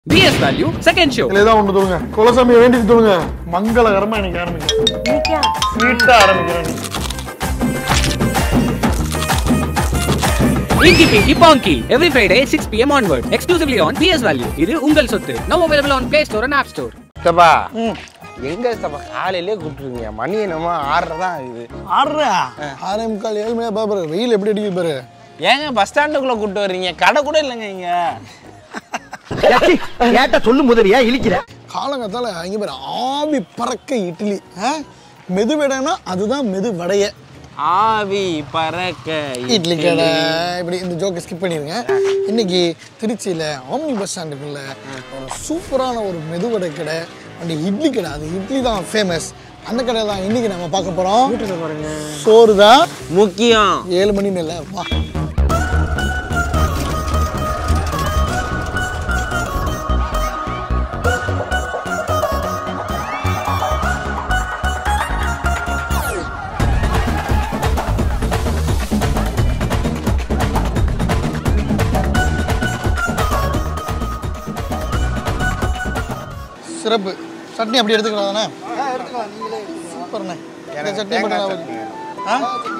BS value second show. இதுல ஏதாவது ஒன்று சொல்லுங்க குலசாமியை வேண்டிட்டு சொல்லுங்க மங்களகரமா இன்னைக்கு ஆரம்பிக்கும் ஸ்வீட்டா ஆரம்பிக்கிறேன் இன்னைக்கு. Inky Pinky Ponky every Friday 6 pm onward exclusively on BS value. இது உங்கள் சொத்து. Now available on Play Store and App Store. சப்பா எங்க சப்பா காலையிலே கூப்பிட்டுருங்க மணி என்னமோ ஆறரை தான் ஆகுது ஆறா ஆறே முக்கால் ஏழு மணியா பாரு வெயில் எப்படி அடிக்குது பாரு ஏங்க பஸ் ஸ்டாண்டுக்குள்ள கூப்பிட்டு வர்றீங்க கடை கூட இல்லைங்க இங்க ஏட்ட சொல்லு முதலியா இழிக்கிற காலங்கத்தால இங்க பாரு ஆவி பறக்க இட்லி ஆ? மெது வடைனா அதுதான் மெது வடைய ஆவி பறக்க இட்லி கடை இப்படி இந்த ஜோக்கை ஸ்கிப் பண்ணிருங்க இன்னைக்கு திருச்சியில் ஆம்னி பஸ் ஸ்டாண்ட் இருக்குல்ல ஒரு சூப்பரான ஒரு மெதுவடை கடை அந்த இட்லி கடை அது இட்லி தான் ஃபேமஸ் அந்த கடை தான் இன்னைக்கு நம்ம பார்க்க போகிறோம் சோறு தான் முக்கியம் ஏழு மணி மேல வா சிறப்பு சட்னி அப்படி எடுத்துக்கலாம் தானே சூப்பர்ண்ணே இந்த சட்னி தேங்காய் மட்டும் சட்னி. ஆ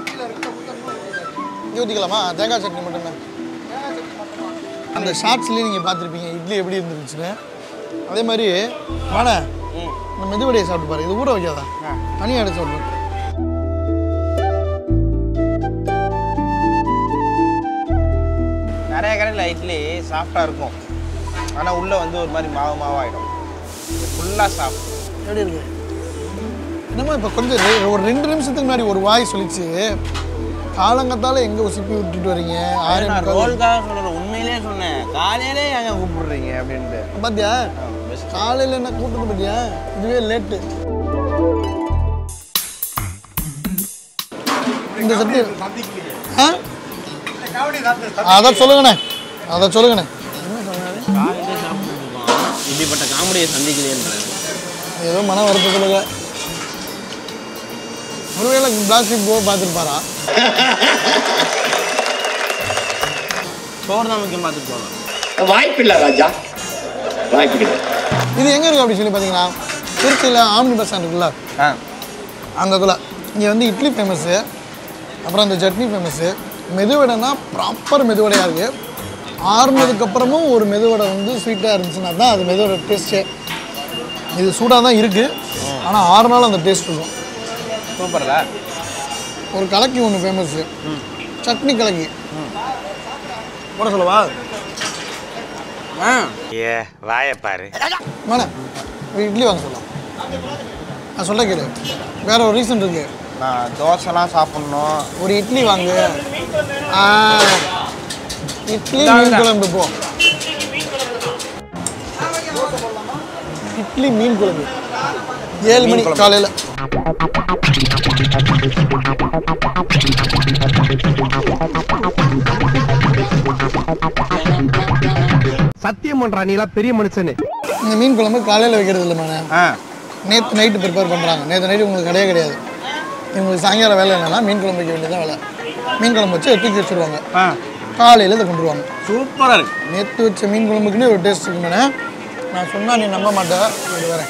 இங்கே ஊற்றிக்கலாமா தேங்காய் சட்னி மட்டும்தான் அந்த ஷார்ட்ஸ்லேயே நீங்கள் பார்த்துருப்பீங்க இட்லி எப்படி இருந்துருச்சுன்னு அதே மாதிரி வாணே இந்த மெதுவடையை சாப்பிட்டு பாரு இது ஊற வைக்காதா தனியாக எடுத்து சாப்பிட்டு பாரு. நிறைய கடையில் இட்லி சாஃப்டா இருக்கும் ஆனா உள்ள வந்து ஒரு மாதிரி மாவு மாவாயிடும் ஃபுல்லா சாஃப்ட் எப்படி இருக்கு என்னமோ இப்போ கொஞ்சம் ரெ- ஒரு ரெண்டு நிமிஷத்துக்கு முன்னாடி ஒரு வாய் சொல்லிச்சு காலங்கத்தால எங்கே உசுப்பி விட்டுட்டு வரீங்க ஆறு நான் முக்கால் ரோல்காக சொல்லல உண்மையிலே சொன்னேன் காலையிலே ஏங்க கூப்பிடுறீங்க அப்படின்ட்டு பாத்தியா காலையில் என்ன கூப்பிட்டு பாத்தியா இதுவே லேட்டு இந்த சட்னி ஆ அதான் சொல்லுங்கண்ணே அதை சொல்லுங்கண்ணே காலையிலே சாப்பிட்டு இருக்கோம் இப்படிப்பட்ட காமெடியை சந்திக்கலையேன்றது ஏதோ மன வருத்தம் சொல்லுங்க ஒருவேளை பிளாஸ்டிக் போ பார்த்துருப்பாரா சோறு தான் முக்கியம் பார்த்துட்டு போகலாம் வாய்ப்பில்லை ராஜா வாய்ப்பில்லை இது எங்கே இருக்கு அப்படி சொல்லி பார்த்தீங்கன்னா திருச்சியில் ஆம்னி பஸ் ஸ்டாண்ட் இருக்குல்ல ஆ அந்த இதில் இங்கே வந்து இட்லி ஃபேமஸ்ஸு அப்புறம் அந்த சட்னி ஃபேமஸ்ஸு மெதுவடைனா ப்ராப்பர் மெதுவடையாக இருக்குது ஆறுனதுக்கப்புறமும் ஒரு மெதுவடை வந்து ஸ்வீட்டாக இருந்துச்சுன்னா தான் அது மெதுவடை டேஸ்ட்டே இது சூடாக தான் இருக்குது ஆனால் ஆறுனாலும் அந்த டேஸ்ட் இருக்கும் சூப்பர்ல ஒரு கலக்கி ஒன்று ஃபேமஸ்ஸு சட்னி கலக்கி போட சொல்லவா ஆ ஏ வாயப்பாரு வேணா ஒரு இட்லி வாங்க சொல்லலாம் நான் சொல்ல கேளு வேற ஒரு ரீசன் இருக்கு நான் தோசைலாம் சாப்பிட்ணும் ஒரு இட்லி வாங்கு ஆ, இட்லி மீன் குழம்பு போ இட்லி மீன் குழம்பு ஏழு மணி காலையில் சத்தியம் பண்றா நீ எல்லாம் பெரிய மனுஷனு இந்த மீன் குழம்பு காலையில் வைக்கிறது இல்லை மேடம் ஆ நேற்று நைட்டு ப்ரிப்பேர் பண்ணுறாங்க நேற்று நைட்டு உங்களுக்கு கிடையாது கிடையாது இவங்களுக்கு சாயங்காலம் வேலை என்னன்னா மீன் குழம்பு வைக்க வேண்டியதான் வேலை மீன் குழம்பு வச்சு தூக்கி வச்சுருவாங்க ஆ காலையில் இதை கொண்டு வருவாங்க சூப்பராக இருக்கு நேற்று வச்ச மீன் குழம்புக்குன்னு ஒரு டேஸ்ட் இருக்கு மேடம் நான் சொன்னா நீ நம்ப மாட்டேன் இது வரேன்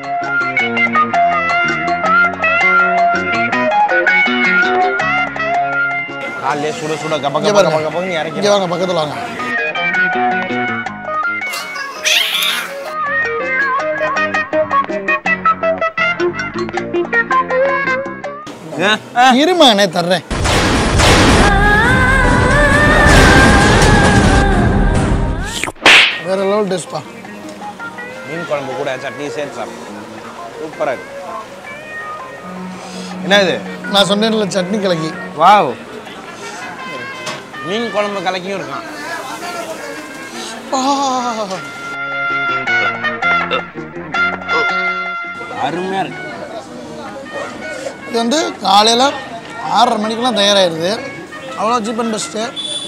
காலையிலே சுட சுட கப இங்கே கப கப பாருங்க கபன்னு இங்கே இறக்கி வாங்க பக்கத்தில் வாங்க இருமாண்ணே தர்றேன் வேற லெவல் டேஸ்ட்பா மீன் குழம்பு கூட சட்னி சேர்த்து சாப்பிடும் சூப்பராக இருக்கு என்ன இது நான் சொன்னேன்ல சட்னி கலக்கி வாவ் மீன் குழம்பு கலக்கியும் இருக்கான் ஆ, அருமையாக இருக்கு இது வந்து காலையில் ஆறரை மணிக்கெல்லாம் தயாராகிடுது அவ்வளோ சீப் அண்ட் பெஸ்ட்டு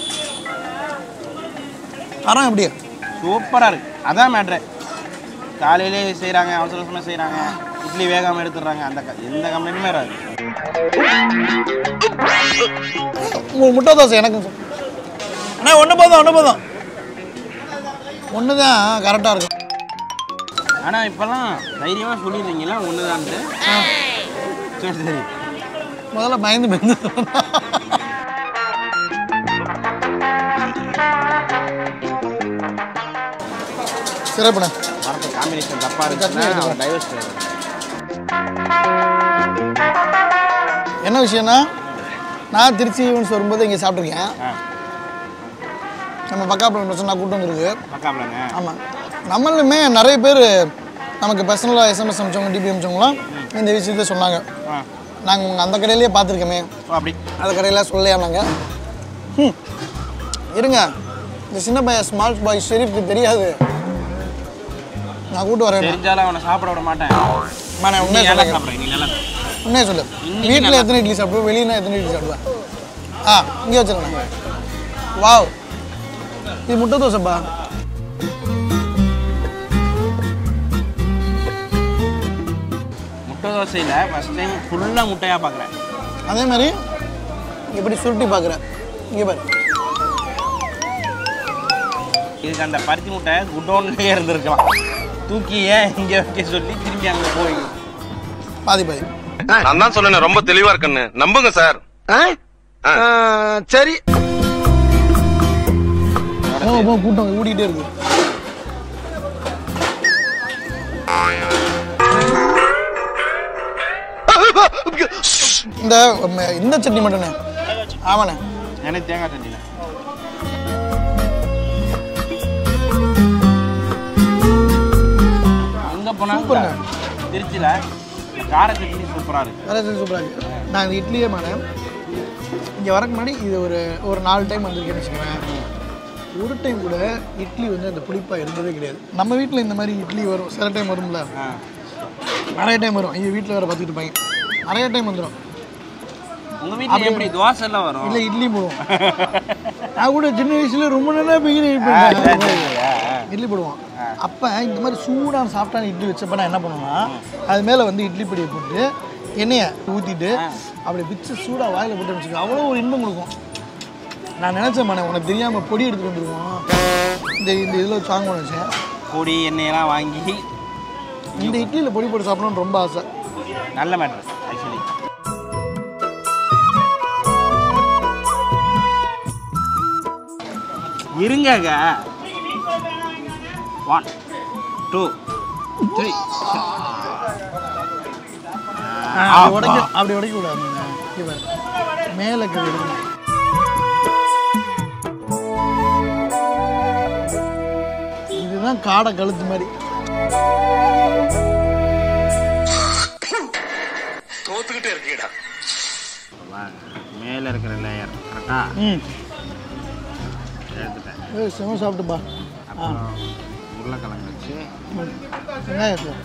தரம் எப்படி சூப்பராக இருக்கு அதான் மேட்ரு காலையிலே செய்கிறாங்க அவசர அவசரமாக செய்கிறாங்க இட்லி வேகாமல் எடுத்துடுறாங்க அந்த க- எந்த கம்ப்ளைண்ட்டுமே வராது உங்களுக்கு முட்டை தோசை எனக்கும் சொல். அண்ணா ஒன்று போதும் ஒன்று போதும் ஒன்று தான் கரெக்டாக இருக்கும் ஆனால் இப்போல்லாம் தைரியமாக சொல்லிடுறீங்களா ஒன்று தான்ட்டு சரி சரி முதல்ல பயந்து பயந்து சிறப்புண்ணே வரப்பு காம்பினேஷன் தப்பாக இருந்துச்சுன்னா டைவர்ஸ் என்ன விஷயம்னா நான் திருச்சி ஈவெண்ட்ஸ் வரும்போது இங்கே சாப்பிட்ருக்கேன் ஆ நம்ம பக்காப்பில் பிரச்சனை நான் கூட்டம் வந்துருக்கு பக்காப்லங்க ஆமாம் நம்மளுமே நிறைய பேர் நமக்கு பர்சனலாக எஸ்எம்எஸ் அமிச்சவங்க டிபி அமிச்சவங்களாம் இந்த விஷயத்த சொன்னாங்க ஆ நாங்கள் உங்கள் அந்த கடையிலேயே பார்த்துருக்கோமே ஓ அப்படி அந்த கடையில் சொல்லலையா நாங்கள் ம் இருங்க இந்த சின்ன பையன் ஸ்மால் பாய் ஷெரீஃப்க்கு தெரியாது நான் கூட்டு வரேன் தெரிஞ்சாலும் அவனை சாப்பிட விட மாட்டேன் நான் நீ உண்மையை நல்லா சொல்லுங்க சாப்பிட்றேன் நீ நல்லா சாப்பிடு. உண்மையை சொல்லு இன்னைக்கு வீட்டில் நல்லா- எத்தனை இட்லி சாப்பிடுவேன் வெளியினா எத்தனை இட்லி சாப்பிடுவேன் ஆ இங்கே வச்சுருங்க வாவ் இது முட்டை தோசைப்பா முட்டை தோசையில் ஃபஸ்ட் டைம் ஃபுல்லாக முட்டையாக பார்க்குறேன் அதே மாதிரி இப்படி சுருட்டி பார்க்குறேன் இங்கே பாரு இதுக்கு அந்த பருத்தி முட்டை குடோன்லேயே இருந்திருக்கலாம் தூக்கி ஏன் இங்கே வைக்க சொல்லி திரும்பி அங்கே போய் பாதி பாதி நான் தான் சொன்னேன் ரொம்ப தெளிவா இருக்குன்னு நம்புங்க சார் சரி போ போ கூட்டம் ஊடிக்கிட்டே இருக்கு இந்த ம- இந்த சட்னி மட்டும்ண்ணே ஆமாண்ணே எனக்கு தேங்காய் சட்னியில் அங்கே போனால் சூப்பருங்க. திருச்சியில் இந்த கார சட்னி சூப்பராக இருக்கு வேலை சூப்பராக இருக்கு நான் இந்த இட்லியே மானேன் இங்கே வரக்கு முன்னாடி இது ஒரு ஒரு நாலு டைம் வந்திருக்கேன்னு வச்சுக்கோங்க ஒரு டைம் கூட இட்லி வந்து அந்த புளிப்பாக இருந்ததே கிடையாது நம்ம வீட்டில் இந்த மாதிரி இட்லி வரும் சில டைம் வரும்ல ஆ நிறைய டைம் வரும் எங்கள் வீட்டில் வேறு பார்த்துக்கிட்டு இருப்பாங்க நிறைய டைம் வந்துடும் உங்கள் வீட்டில் எப்படி தோசை எல்லாம் வரும் இல்லை இட்லி போடுவோம் நான் கூட சின்ன வயசுல ரொம்ப நல்லா பிகிரி ஆ, சரி, சரி, ஆ, ஆ. இட்லி போடுவோம் அப்போ இந்த மாதிரி சூடான சாஃப்டான இட்லி வச்சப்ப நான் என்ன பண்ணுவேன்னா அது மேலே வந்து இட்லி பொடியை போட்டு எண்ணெயை ஊற்றிட்டு அப்படி பிச்சு சூடாக வாயில் போட்டு வச்சுக்கோ அவ்வளோ ஒரு இன்பம் கொடுக்கும் நான் நினச்சேன் மனே உனக்கு தெரியாமல் பொடி எடுத்துட்டு வந்துருவோம் இந்த இந்த இதில் வச்சு வாங்கணும்னு நினச்சேன் பொடி எண்ணெயெல்லாம் வாங்கி இந்த இட்லியில் பொடி போட்டு சாப்பிடணும்னு ரொம்ப ஆசை நல்ல மேட்ரு ஆக்சுவலி இருங்கங்க ஒன் டூ த்ரீ அப்படி உடைக்க அப்படி உடைக்க கூடாது இவர் மேலே இருக்கிறது எடுக்கணும். இதுதான் காடை கழுத்து மாதிரி தோத்துக்கிட்டே இருக்கீடா மேலே இருக்கிற லேயர் கரெக்டா ம் எடுத்துட்டேன் ஏய் சிவம் சாப்பிட்டுப்பா ஆ அப்புறம் உருளைக்கிழங்கு வச்சு ம். வெங்காயம் சார்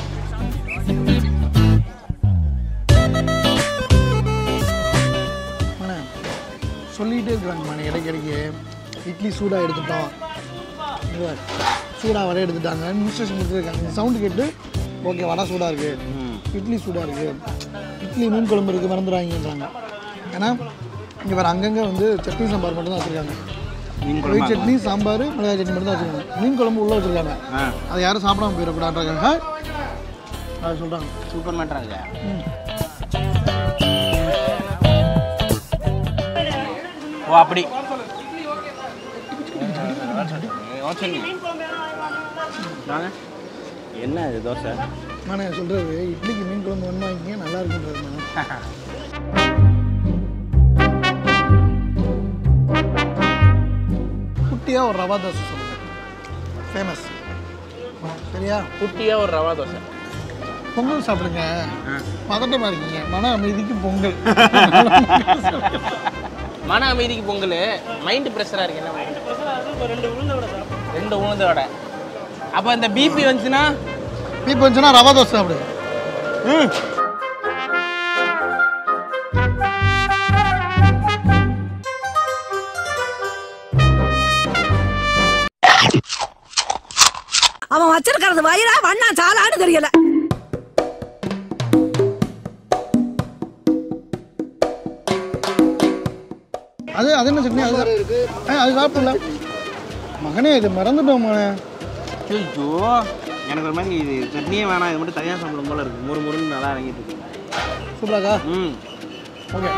அண்ணே, சொல்லிக்கிட்டே இருக்கிறாங்க மணி இடைக்கு இடைக்கு இட்லி சூடாக எடுத்துட்டோம் இங்க பாரு, சூடாக வடை எடுத்துட்டாங்க இன்ஸ்ட்ரக்ஷன் கொடுத்துருக்காங்க இந்த சவுண்டு கேட்டு ஓகே வடை சூடாக இருக்குது இட்லி சூடாக இருக்குது இட்லி மீன் குழம்பு இருக்குது மறந்துடுவாங்கன்றாங்க ஏன்னா இங்கே வேறு அங்கங்கே வந்து சட்னி சாம்பார் மட்டும் தான் வச்சுருக்காங்க மீன் ஒயிட் குழம்பு சட்னி சாம்பார் மிளகாய் சட்னி மட்டும் தான் வச்சுருக்காங்க மீன் குழம்பு உள்ளே வச்சுருக்காங்க ஆ அதை யாரும் சாப்பிடாம போயிடக்கூடாதுன்றாங்க அது சொல்கிறாங்க சூப்பர் மேட்ரா இல்லையா ஓ அப்படி யோசனை வாங்க என்ன இது தோசை நான் சொல்கிறது இட்லிக்கு மீன் குழம்பு ஒன்று வாங்கிங்க நல்லா இருக்குன்றது நான் குட்டியாக ஒரு ரவா தோசை சொல்லுங்கள் ஃபேமஸ் சரியா குட்டியா ஒரு ரவா தோசை பொங்கல் சாப்பிடுங்க பதட்டமாக இருக்கீங்க மன அமைதிக்கு பொங்கல் மன அமைதிக்கு பொங்கல் மைண்ட் ப்ரெஷராக இருக்கு என்ன mind? ரெண்டு உளுந்த வடை அப்போ இந்த பிபி வந்துச்சுன்னா இப்போ வந்துச்சுன்னா ரவா தோசை சாப்பிடுங்க அவன் வச்சிருக்கிறது வயிறா வண்ணா சாலான்னு தெரியல அது அது என்ன சட்னி அது ஆ, அது சாப்பிடல மகனே இது மறந்துட்டோம் மகனே ஐயோ எனக்கு ஒரு மாதிரி இது சட்னியே வேணாம் இது மட்டும் தனியாக சாப்பிடும் போல இருக்கு முறு முருன்னு நல்லா இறங்கிட்டு இருக்கு சூப்பராக்கா ம் ஓகே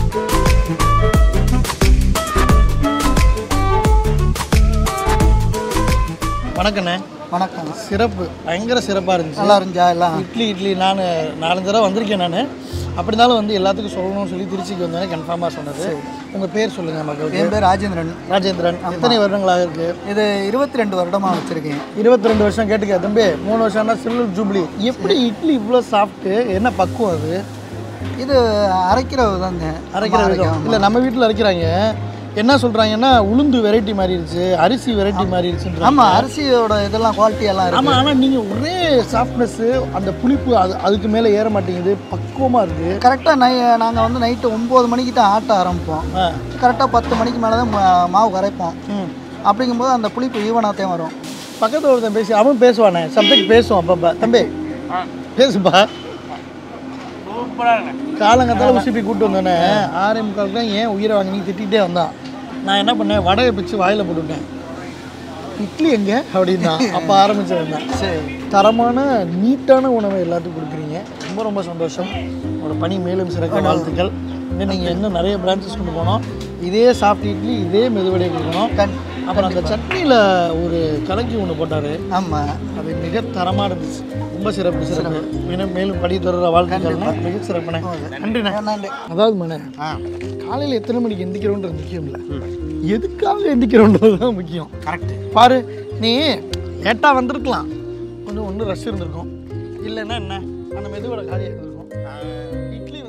வணக்கண்ணே வணக்கம் சிறப்பு பயங்கர சிறப்பாக இருந்துச்சு நல்லா இருந்துச்சா எல்லாம் இட்லி இட்லி நான் நாலஞ்சு தடவை வந்திருக்கேன் நான் அப்படி இருந்தாலும் வந்து எல்லாத்துக்கும் சொல்லணும்னு சொல்லி திருச்சிக்கு வந்தேன் கன்ஃபார்மாக சொன்னது உங்கள் பேர் சொல்லுங்கள் மக்களுக்கு என் பேர் ராஜேந்திரன் ராஜேந்திரன் எத்தனை வருடங்களாக இருக்கு இது இருபத்தி ரெண்டு வருடமாக வச்சுருக்கேன் இருபத்தி ரெண்டு வருஷம் கேட்டுக்க தம்பி மூணு வருஷம்னா சில்வர் ஜூப்ளி எப்படி இட்லி இவ்வளோ சாப்பிட்டு என்ன பக்குவம் அது இது அரைக்கிற தாங்க அரைக்கிற விதம் இல்லை நம்ம வீட்டில் அரைக்கிறாங்க என்ன சொல்கிறாங்கன்னா உளுந்து வெரைட்டி மாறிடுச்சு அரிசி வெரைட்டி மாறிடுச்சுன்றாங்க ஆமாம் அரிசியோட இதெல்லாம் குவாலிட்டி எல்லாம் இருக்கு ஆமாம் ஆனால் நீங்கள் ஒரே சாஃப்ட்னஸ்ஸு அந்த புளிப்பு அது அதுக்கு மேலே ஏற மாட்டேங்குது பக்குவமாக இருக்குது கரெக்டாக நை நாங்கள் வந்து நைட்டு ஒம்பது மணிக்கு தான் ஆட்ட ஆரம்பிப்போம் ஆ கரெக்டாக பத்து மணிக்கு மேலே தான் மா- மாவு கரைப்போம் ம் அப்படிங்கும்போது அந்த புளிப்பு ஈவனாகத்தே வரும் பக்கத்தில் ஒருத்தன் பேசி அவன் பேசுவானே சப்ஜெக்ட் பேசுவான் அப்பப்போ தம்பி பேசுப்பா சூப்பராக இருக்கு காலங்கத்தால உசிப்பி கூட்டு வந்தோடனே ஆறே முக்காலுக்கு தான் ஏன் உயிரை வாங்கி திட்டிகிட்டே வந்தான் நான் என்ன பண்ணேன் வடையை பிச்சு வாயில் போட்டுவிட்டேன் இட்லி எங்கே அப்படின்னா அப்போ ஆரம்பிச்சிருந்தேன் சரி தரமான நீட்டான உணவை எல்லாத்துக்கும் கொடுக்குறீங்க ரொம்ப ரொம்ப சந்தோஷம் உங்களோட பணி மேலும் சிறக்க வாழ்த்துக்கள் இன்னும் நீங்கள் இன்னும் நிறைய பிரான்ச்சஸ் கொண்டு போனோம் இதே சாஃப்ட் இட்லி இதே மெதுவடையை கொடுக்கணும் கண் அப்புறம் அந்த சட்னியில் ஒரு கலக்கி ஒன்று போட்டார் ஆமாம் அது மிக தரமாக இருந்துச்சு ரொம்ப சிறப்பு சிறப்பு மேலும் மேலும் படி தொடர வாழ்த்துக்கள் மிக சிறப்புனே நன்றிண்ணே நன்றி அதாவது மண்ணே காலையில் எத்தனை மணிக்கு எந்திக்கிறோன்றது முக்கியம் இல்லை எதுக்காக எந்திக்கிறோன்றது தான் முக்கியம் கரெக்ட் பாரு நீ லேட்டாக வந்திருக்கலாம் கொஞ்சம் ஒன்று ரஷ் இருந்திருக்கும் இல்லைன்னா என்ன அந்த மெதுவோட காலியாக இருந்திருக்கும் இட்லி